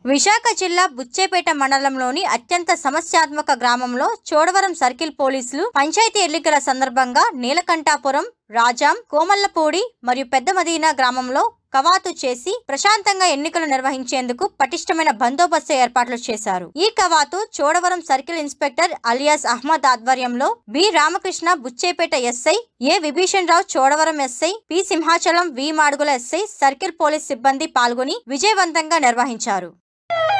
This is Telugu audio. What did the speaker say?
విశాఖ జిల్లా బుచ్చేపేట మండలంలోని అత్యంత సమస్యాత్మక గ్రామంలో చోడవరం సర్కిల్ పోలీసులు పంచాయతీ ఎన్నికల సందర్భంగా నీలకంఠాపురం రాజాం కోమల్లపూడి మరియు పెద్ద మదీనా గ్రామంలో కవాతు చేసి ప్రశాంతంగా ఎన్నికలు నిర్వహించేందుకు పటిష్టమైన బందోబస్తు ఏర్పాట్లు చేశారు ఈ కవాతు Chodavaram circle inspector alias Ahmed ఆధ్వర్యంలో B Ramakrishna Buchepeta SI A Vibhishan Rao Chodavaram SI P Simhachalam V Madugula SI circle police సిబ్బంది పాల్గొని విజయవంతంగా నిర్వహించారు